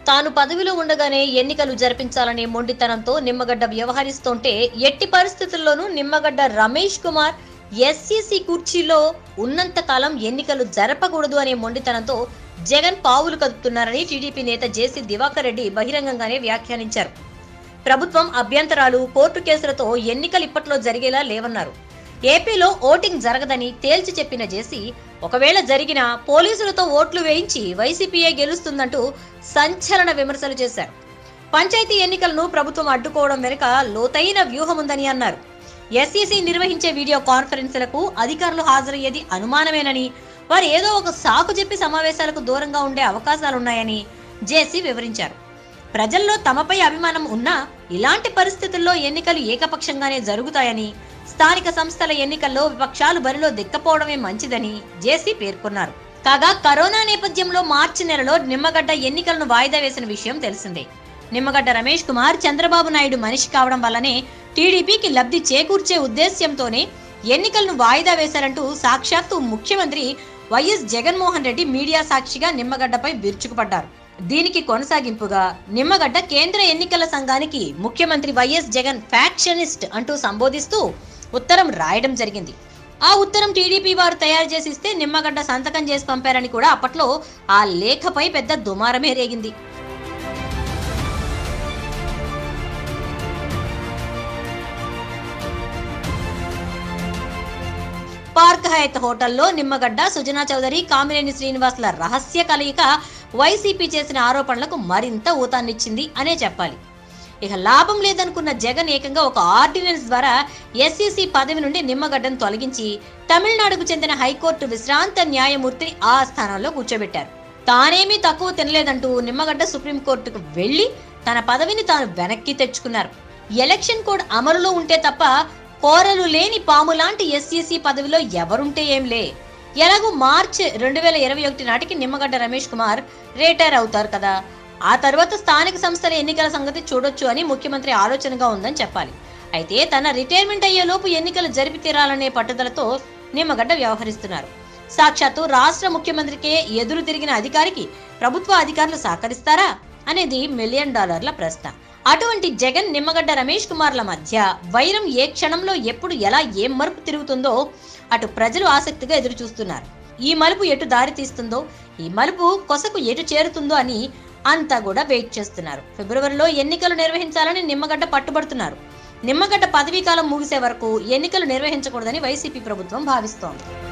తాను పదవిలో ఉండగానే ఎన్నికలు జరిపించాలనే మొండితనంతో నిమ్మగడ్డ వ్యవహరిస్తుంటే ఎట్టి పరిస్థితుల్లోనూ నిమ్మగడ్డ రమేష్ కుమార్ ఎస్సీసీ కుర్చీలో ఉన్నంత కాలం ఎన్నికలు జరపకూడదు అనే మొండితనంతో జగన్ పావులు కదుపుతున్నారని టీడీపీ నేత జేసీ దివాకర్ రెడ్డి బహిరంగంగానే వ్యాఖ్యానించారు ప్రభుత్వం అభ్యంతరాలు కోర్టు కేసులతో ఎన్నికలు ఇప్పట్లో జరిగేలా లేవన్నారు ఏపీలో ఓటింగ్ జరగదని తేల్చి చెప్పిన జేసీ ఒకవేళ జరిగినా పోలీసులతో ఓట్లు వేయించి వైసీపీఏ గెలుస్తుందంటూ సంచలన విమర్శలు చేశారు పంచాయతీ ఎన్నికలను ప్రభుత్వం అడ్డుకోవడం వెనుక లోతైన వ్యూహం ఉందని అన్నారు ఎస్ఈసీ నిర్వహించే వీడియో కాన్ఫరెన్స్లకు అధికారులు హాజరయ్యేది అనుమానమేనని వారు ఏదో ఒక సాకు చెప్పి సమావేశాలకు దూరంగా ఉండే అవకాశాలున్నాయని జేసీ వివరించారు ప్రజల్లో తమపై అభిమానం ఉన్నా ఇలాంటి పరిస్థితుల్లో ఎన్నికలు ఏకపక్షంగానే జరుగుతాయని స్థానిక సంస్థల ఎన్నికల్లో విపక్షాలు బరిలో దిక్కపోవడమే మంచిదని జేసీ పేర్కొన్నారు కాగా కరోనా నేపథ్యంలో మార్చి నెలలో నిమ్మగడ్డ ఎన్నికలను వాయిదా వేసిన విషయం తెలిసిందే నిమ్మగడ్డ రమేష్ కుమార్ చంద్రబాబు నాయుడు మనిషి కావడం వల్లనే టీడీపీకి లబ్ధి చేకూర్చే ఉద్దేశ్యంతోనే ఎన్నికలను వాయిదా వేశారంటూ సాక్షాత్తు ముఖ్యమంత్రి వైఎస్ జగన్మోహన్ రెడ్డి మీడియా సాక్షిగా నిమ్మగడ్డపై విరుచుకుపడ్డారు దీనికి కొనసాగింపుగా నిమ్మగడ్డ కేంద్ర ఎన్నికల సంఘానికి ముఖ్యమంత్రి వైఎస్ జగన్ ఫ్యాక్షనిస్ట్ అంటూ సంబోధిస్తూ ఉత్తరం రాయడం జరిగింది ఆ ఉత్తరం టీడీపీ వారు తయారు చేసి ఇస్తే నిమ్మగడ్డ సంతకం చేసి పంపారని కూడా అప్పట్లో ఆ లేఖపై పెద్ద దుమారమే రేగింది పార్క్ హయత్ హోటల్లో నిమ్మగడ్డ సుజనా చౌదరి కామినేని శ్రీనివాసుల రహస్య కలయిక వైసీపీ చేసిన ఆరోపణలకు మరింత ఊతాన్నిచ్చింది అనే చెప్పాలి ఇక లాభం లేదనుకున్న జగన్ ఏకంగా ఒక ఆర్డినెన్స్ ద్వారా ఎస్సీసీ పదవి నుండి నిమ్మగడ్డను తొలగించి తమిళనాడుకు చెందిన హైకోర్టు విశ్రాంత న్యాయమూర్తిని ఆ స్థానంలో కూర్చోబెట్టారు తానేమీ తక్కువ తినలేదంటూ నిమ్మగడ్డ సుప్రీంకోర్టుకు వెళ్లి తన పదవిని తాను వెనక్కి తెచ్చుకున్నారు ఎలక్షన్ కోడ్ అమలులో ఉంటే తప్ప కోరలు లేని పాము లాంటి ఎస్సీసీ పదవిలో ఎవరుంటే ఏంలే ఎలాగూ మార్చ్ రెండు వేల ఇరవై ఒకటి నాటికి నిమ్మగడ్డ రమేష్ కుమార్ రిటైర్ అవుతారు కదా ఆ తర్వాత స్థానిక సంస్థల ఎన్నికల సంగతి చూడొచ్చు అని ముఖ్యమంత్రి ఆలోచనగా ఉందని చెప్పాలి అయితే తన రిటైర్మెంట్ అయ్యేలోపు ఎన్నికలు జరిపి తీరాలనే పట్టుదలతో నిమ్మగడ్డ వ్యవహరిస్తున్నారు సాక్షాత్తు రాష్ట్ర ముఖ్యమంత్రికి ఎదురు తిరిగిన అధికారికి ప్రభుత్వ అధికారులు సహకరిస్తారా అనేది మిలియన్ డాలర్ల ప్రశ్న అటువంటి జగన్ నిమ్మగడ్డ రమేష్ కుమార్ల మధ్య వైరం ఏ క్షణంలో ఎప్పుడు ఎలా ఏం మరుపు తిరుగుతుందో అటు ప్రజలు ఆసక్తిగా ఎదురు చూస్తున్నారు ఈ మలుపు ఎటు దారి తీస్తుందో ఈ మలుపు కొసకు ఎటు చేరుతుందో అని అంతా కూడా వెయిట్ చేస్తున్నారు ఫిబ్రవరిలో ఎన్నికలు నిర్వహించాలని నిమ్మగడ్డ పట్టుబడుతున్నారు నిమ్మగడ్డ పదవీ కాలం ముగిసే వరకు ఎన్నికలు నిర్వహించకూడదని వైసీపీ ప్రభుత్వం భావిస్తోంది